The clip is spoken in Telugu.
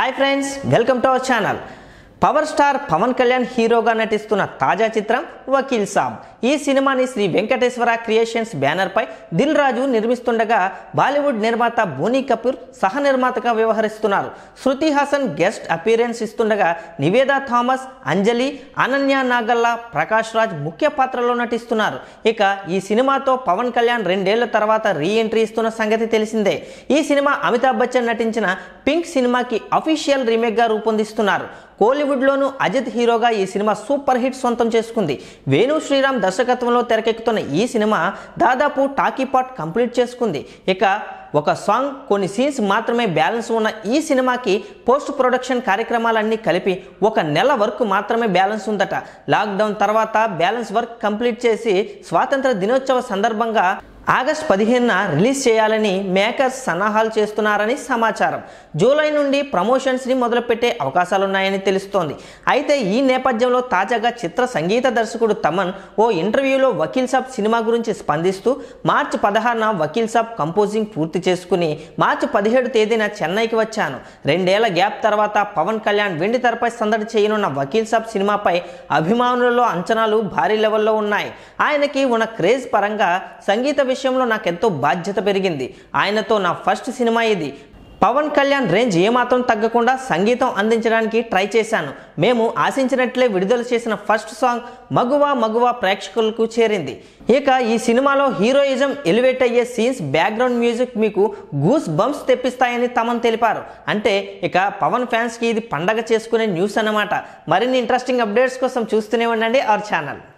hi friends welcome to our channel power star Pawan Kalyan హీరోగా నటిస్తున్న తాజా చిత్రం వకీల్ సాబ్ ఈ సినిమాని శ్రీ వెంకటేశ్వర క్రియేషన్స్ బ్యానర్పై దిల్ రాజు నిర్మిస్తుండగా బాలీవుడ్ నిర్మాత బోనీ కపూర్ సహ నిర్మాతగా వ్యవహరిస్తున్నారు శృతి హాసన్ గెస్ట్ అపీరెన్స్ ఇస్తుండగా నివేదా థామస్ అంజలి అనన్య నాగల్లా ప్రకాష్ రాజ్ ముఖ్య పాత్రలో నటిస్తున్నారు ఇక ఈ సినిమాతో పవన్ కళ్యాణ్ రెండేళ్ల తర్వాత రీ ఎంట్రీ ఇస్తున్న సంగతి తెలిసిందే ఈ సినిమా అమితాబ్ బచ్చన్ నటించిన పింక్ సినిమాకి అఫీషియల్ రీమేక్గా రూపొందిస్తున్నారు కోలీవుడ్లోనూ అజిత్ హీరోగా ఈ సినిమా సూపర్ హిట్ సొంతం చేసుకుంది వేణు శ్రీరామ్ దర్శకత్వంలో తెరకెక్కుతున్న ఈ సినిమా దాదాపు టాకీ పాట్ కంప్లీట్ చేసుకుంది ఇక ఒక సాంగ్ కొన్ని సీన్స్ మాత్రమే బ్యాలెన్స్ ఉన్న ఈ సినిమాకి పోస్ట్ ప్రొడక్షన్ కార్యక్రమాలన్నీ కలిపి ఒక నెల వరకు మాత్రమే బ్యాలెన్స్ ఉందట లాక్డౌన్ తర్వాత బ్యాలెన్స్ వర్క్ కంప్లీట్ చేసి స్వాతంత్ర దినోత్సవ సందర్భంగా ఆగస్ట్ పదిహేనున రిలీజ్ చేయాలని మేకర్స్ సన్నాహాలు చేస్తున్నారని సమాచారం జూలై నుండి ప్రమోషన్స్ని మొదలుపెట్టే అవకాశాలున్నాయని తెలుస్తోంది అయితే ఈ నేపథ్యంలో తాజాగా చిత్ర సంగీత దర్శకుడు తమన్ ఓ ఇంటర్వ్యూలో వకీల్ సాబ్ సినిమా గురించి స్పందిస్తూ మార్చి పదహారున వకీల్ సాబ్ కంపోజింగ్ పూర్తి చేసుకుని మార్చి పదిహేడు తేదీన చెన్నైకి వచ్చాను రెండేళ్ల గ్యాప్ తర్వాత పవన్ కళ్యాణ్ వెండి తెరపై సందడి చేయనున్న వకీల్ సాబ్ సినిమాపై అభిమానులలో అంచనాలు భారీ లెవెల్లో ఉన్నాయి ఆయనకి ఉన్న క్రేజ్ పరంగా సంగీత విషయంలో నాకెంతో బాధ్యత పెరిగింది ఆయనతో నా ఫస్ట్ సినిమా ఇది పవన్ కళ్యాణ్ రేంజ్ ఏమాత్రం తగ్గకుండా సంగీతం అందించడానికి ట్రై చేశాను మేము ఆశించినట్లే విడుదల చేసిన ఫస్ట్ సాంగ్ మగువా మగువా ప్రేక్షకులకు చేరింది ఇక ఈ సినిమాలో హీరోయిజం ఎలివేట్ అయ్యే సీన్స్ బ్యాక్గ్రౌండ్ మ్యూజిక్ మీకు గూస్ బంప్స్ తెప్పిస్తాయని తమన్ తెలిపారు అంటే ఇక పవన్ ఫ్యాన్స్కి ఇది పండగ చేసుకునే న్యూస్ అన్నమాట మరిన్ని ఇంట్రెస్టింగ్ అప్డేట్స్ కోసం చూస్తూనే ఉండండి అవర్ ఛానల్